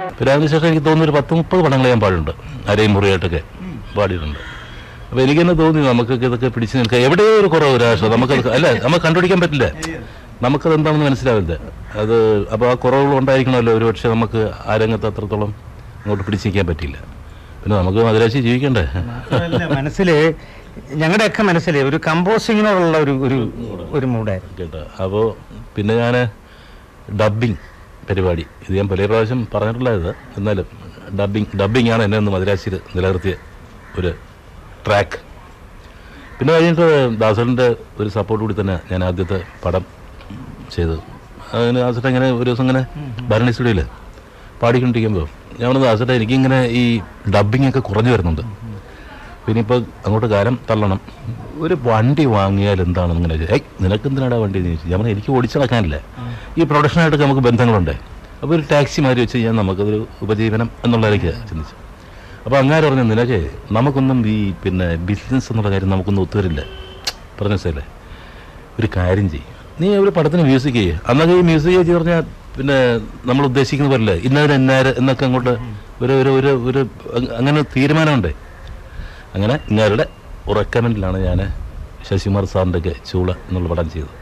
പിന്നെ അതിനുശേഷം എനിക്ക് തോന്നുന്നു ഒരു പത്ത് മുപ്പത് പടങ്ങൾ ഞാൻ പാടിയിട്ടുണ്ട് അരയും മുറിയായിട്ടൊക്കെ പാടിയിട്ടുണ്ട് അപ്പോൾ എനിക്ക് തന്നെ തോന്നി നമുക്കൊക്കെ ഇതൊക്കെ പിടിച്ചു നിൽക്കാം എവിടെയോ ഒരു കുറവ് ഒരാശം നമുക്കത് അല്ല നമുക്ക് കണ്ടുപിടിക്കാൻ പറ്റില്ല നമുക്കത് എന്താണെന്ന് മനസ്സിലാവില്ല അത് അപ്പോൾ ആ കുറവുകൾ ഉണ്ടായിരിക്കണമല്ലോ ഒരു പക്ഷേ നമുക്ക് ആ രംഗത്ത് അത്രത്തോളം അങ്ങോട്ട് പിടിച്ചു നിൽക്കാൻ പറ്റില്ല പിന്നെ നമുക്ക് മധുരാശി ജീവിക്കണ്ടേ മാത്രമല്ല മനസ്സിൽ ഞങ്ങളുടെയൊക്കെ മനസ്സിൽ ഒരു കമ്പോസിങ്ങിനോടുള്ള ഒരു ഒരു ഒരു മൂഡായിരുന്നു കേട്ടോ അപ്പോൾ പിന്നെ ഞാൻ ഡബ്ബിങ് പരിപാടി ഇത് ഞാൻ പല പ്രാവശ്യം പറഞ്ഞിട്ടുള്ള ഇത് എന്നാലും ഡബ്ബിങ് ഡബ്ബിംഗ് ആണ് എന്നെ ഒന്ന് മദ്രാശിയിൽ നിലനിർത്തിയ ഒരു ട്രാക്ക് പിന്നെ കഴിഞ്ഞിട്ട് ദാസറിൻ്റെ ഒരു സപ്പോർട്ട് കൂടി തന്നെ ഞാൻ ആദ്യത്തെ പടം ചെയ്തത് അതിന് ദാസട്ട ഇങ്ങനെ ഒരു ദിവസം ഇങ്ങനെ ഭരണി സ്റ്റുഡിയോയിൽ പാടിക്കൊണ്ടിരിക്കുമ്പോൾ ഞാൻ പറഞ്ഞു ദാസട്ട എനിക്കിങ്ങനെ ഈ ഡബ്ബിംഗ് ഒക്കെ കുറഞ്ഞു വരുന്നുണ്ട് പിന്നെ ഇപ്പോൾ അങ്ങോട്ട് കാലം തള്ളണം ഒരു വണ്ടി വാങ്ങിയാൽ എന്താണെന്ന് ഇങ്ങനെ ചോദിച്ചു ഏയ് നിനക്ക് എന്തിനാടാ വണ്ടി എന്ന് ചോദിച്ചു ഞാൻ പറഞ്ഞു, എനിക്ക് ഓടിച്ചു നടക്കാനില്ല ഈ പ്രൊഡക്ഷനായിട്ടൊക്കെ നമുക്ക് ബന്ധങ്ങളുണ്ട് അപ്പോൾ ഒരു ടാക്സി മാറി വെച്ച് കഴിഞ്ഞാൽ നമുക്കതൊരു ഉപജീവനം എന്നുള്ളതിലേക്ക് ചിന്തിച്ചു അപ്പോൾ അങ്ങാര് പറഞ്ഞു നിനക്ക് നമുക്കൊന്നും ഈ പിന്നെ ബിസിനസ് എന്നുള്ള കാര്യം നമുക്കൊന്നും ഒത്തുവരില്ല പറഞ്ഞ സ്ഥലേ ഒരു കാര്യം ചെയ്യും നീ ഒരു പടത്തിന് മ്യൂസിക് ചെയ്യ് അന്നൊക്കെ ഈ മ്യൂസിക് ചെയ്ത് പറഞ്ഞാൽ പിന്നെ നമ്മൾ ഉദ്ദേശിക്കുന്ന പോലെ ഇന്നവര് എന്നാര് എന്നൊക്കെ അങ്ങോട്ട് ഒരു ഒരു ഒരു ഒരു അങ് അങ്ങനെ തീരുമാനമുണ്ട് അങ്ങനെ ഇങ്ങാരുടെ റെക്കമെൻഡിലാണ് ഞാൻ ശശികുമാർ സാറിൻ്റെ ഒക്കെ ചൂള എന്നുള്ള പടം ചെയ്തത്